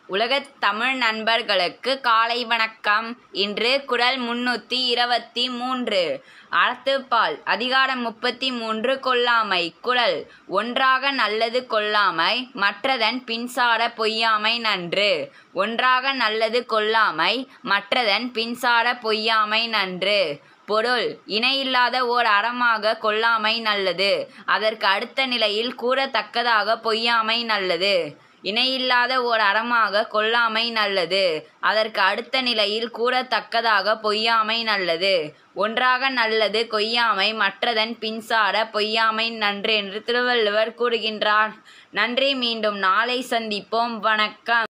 உலகத் தமிழ் நண்பர்களுக்கு காலை வணக்கம் இன்று குறள் முன்னூற்றி இருபத்தி மூன்று அறத்துப்பால் அதிகாரம் முப்பத்தி மூன்று கொல்லாமை குறள் ஒன்றாக நல்லது கொல்லாமை மற்றதன் பின்சார பொய்யாமை நன்று ஒன்றாக நல்லது கொல்லாமை மற்றதன் பின்சார பொய்யாமை நன்று பொருள் இணையில்லாத ஓர் அறமாக கொல்லாமை நல்லது அதற்கு அடுத்த நிலையில் கூறத்தக்கதாக பொய்யாமை நல்லது இணையில்லாத ஓர் அறமாக கொல்லாமை நல்லது அதற்கு அடுத்த நிலையில் கூறத்தக்கதாக பொய்யாமை நல்லது ஒன்றாக நல்லது கொய்யாமை மற்றதன் பின்சார பொய்யாமை நன்று என்று திருவள்ளுவர் கூறுகின்றார் நன்றி மீண்டும் நாளை சந்திப்போம் வணக்கம்